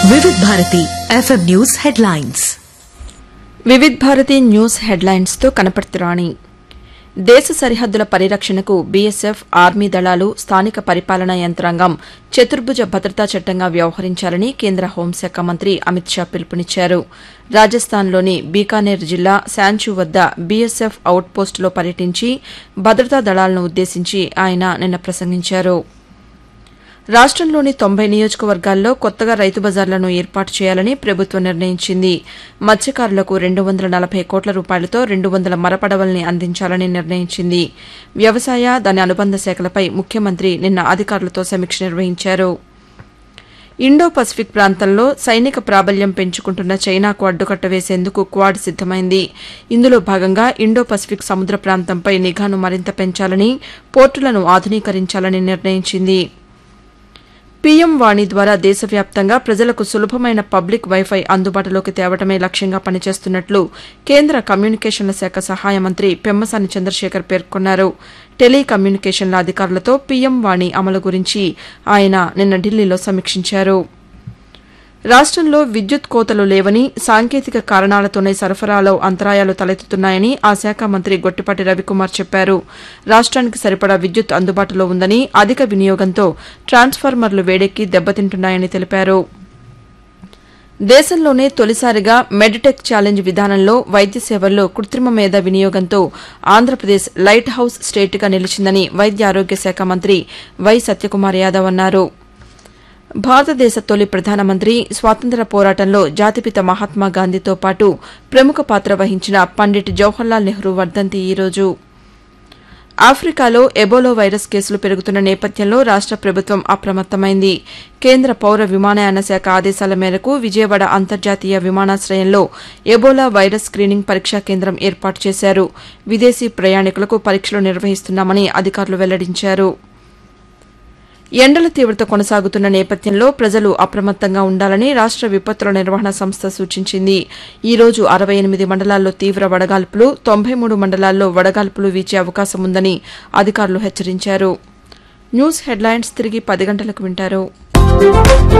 Vividh Bharati FM news headlines Vividh Bharati news హెడ్లైన్స్తో కనపడుతురాణి దేశ సరిహద్దుల పరిరక్షణకు బీఎస్ఎఫ్ ఆర్మీ దళాలు స్థానిక పరిపాలనా యంత్రాంగం చతుర్భుజ భద్రతా చట్టంగా వ్యవహరించాలని కేంద్ర హోంశాఖ మంత్రి అమిత్ షా పిలుపునిచ్చారు రాజస్థాన్లోని బీకానేర్ జిల్లా శాంచు వద్ద బీఎస్ఎఫ్ అవుట్పోస్టులో పర్యటించి భద్రతా దళాలను ఉద్దేశించి ఆయన నిన్న ప్రసంగించారు రాష్టంలోని తొంభై నియోజకవర్గాల్లో కొత్తగా రైతు బజార్లను ఏర్పాటు చేయాలని ప్రభుత్వం నిర్ణయించింది మత్స్యకారులకు రెండు వందల నలభై కోట్ల రూపాయలతో రెండు వందల మరపడవల్ని అందించాలని నిర్ణయించింది వ్యవసాయ దాని అనుబంధ శాఖలపై ముఖ్యమంత్రి నిన్న అధికారులతో సమీక్ష నిర్వహించారు ఇండో పసిఫిక్ ప్రాంతంలో సైనిక ప్రాబల్యం పెంచుకుంటున్న చైనాకు అడ్డుకట్ట వేసేందుకు క్వాడ్ సిద్దమైంది ఇందులో భాగంగా ఇండో పసిఫిక్ సముద్ర ప్రాంతంపై నిఘాను మరింత పెంచాలని పోర్టులను ఆధునీకరించాలని నిర్ణయించింది పీఎం వాణి ద్వారా దేశవ్యాప్తంగా ప్రజలకు సులభమైన పబ్లిక్ వైఫై అందుబాటులోకి తేవడమే లక్ష్యంగా పనిచేస్తున్నట్లు కేంద్ర కమ్యూనికేషన్ల శాఖ సహాయ మంత్రి పెమ్మసాని చంద్రశేఖర్ పేర్కొన్నారు టెలికమ్యూనికేషన్ల అధికారులతో పీఎం వాణి అమలు గురించి ఆయన నిన్న ఢిల్లీలో సమీక్షించారు రాష్టంలో విద్యుత్ కోతలు లేవని సాంకేతిక కారణాలతోనే సరఫరాలో అంతరాయాలు తలెత్తుతున్నాయని ఆ శాఖ మంత్రి గొట్టిపాటి రవికుమార్ చెప్పారు రాష్ట్రానికి సరిపడా విద్యుత్ అందుబాటులో ఉందని అధిక వినియోగంతో ట్రాన్స్ఫార్మర్లు వేడెక్కి దెబ్బతింటున్నాయని తెలిపారు దేశంలోనే తొలిసారిగా మెడిటెక్ ఛాలెంజ్ విధానంలో వైద్య సేవల్లో కృత్రిమ మేధ వినియోగంతో ఆంధ్రప్రదేశ్ లైట్ హౌస్ స్టేట్గా నిలిచిందని వైద్య ఆరోగ్య శాఖ మంత్రి వై సత్యకుమార్ యాదవ్ అన్నారు భారతదేశ తొలి ప్రధానమంత్రి స్వాతంత్ర్య పోరాటంలో జాతిపిత మహాత్మాగాంధీతో పాటు ప్రముఖ పాత్ర వహించిన పండిట్ జవహర్లాల్ నెహ్రూ వర్దంతి ఈరోజు ఆఫ్రికాలో ఎబోలో వైరస్ కేసులు పెరుగుతున్న నేపథ్యంలో రాష్ట ప్రభుత్వం అప్రమత్తమైంది కేంద్ర పౌర విమానయాన శాఖ ఆదేశాల మేరకు విజయవాడ అంతర్జాతీయ విమానాశ్రయంలో ఎబోలా వైరస్ స్క్రీనింగ్ పరీక్షా కేంద్రం ఏర్పాటు చేశారు విదేశీ ప్రయాణికులకు పరీక్షలు నిర్వహిస్తున్నామని అధికారులు వెల్లడించారు ఎండల తీవ్రత కొనసాగుతున్న నేపథ్యంలో ప్రజలు అప్రమత్తంగా ఉండాలని రాష్ట విపత్తుల నిర్వహణ సంస్థ సూచించింది ఈ రోజు అరవై ఎనిమిది మండలాల్లో తీవ్ర వడగాల్పులు తొంభై మూడు మండలాల్లో వడగాల్పులు వీచే అవకాశం ఉందని అధికారులు హెచ్చరించారు న్యూస్ హెడ్లైన్స్ తిరిగి పది గంటలకు వింటారు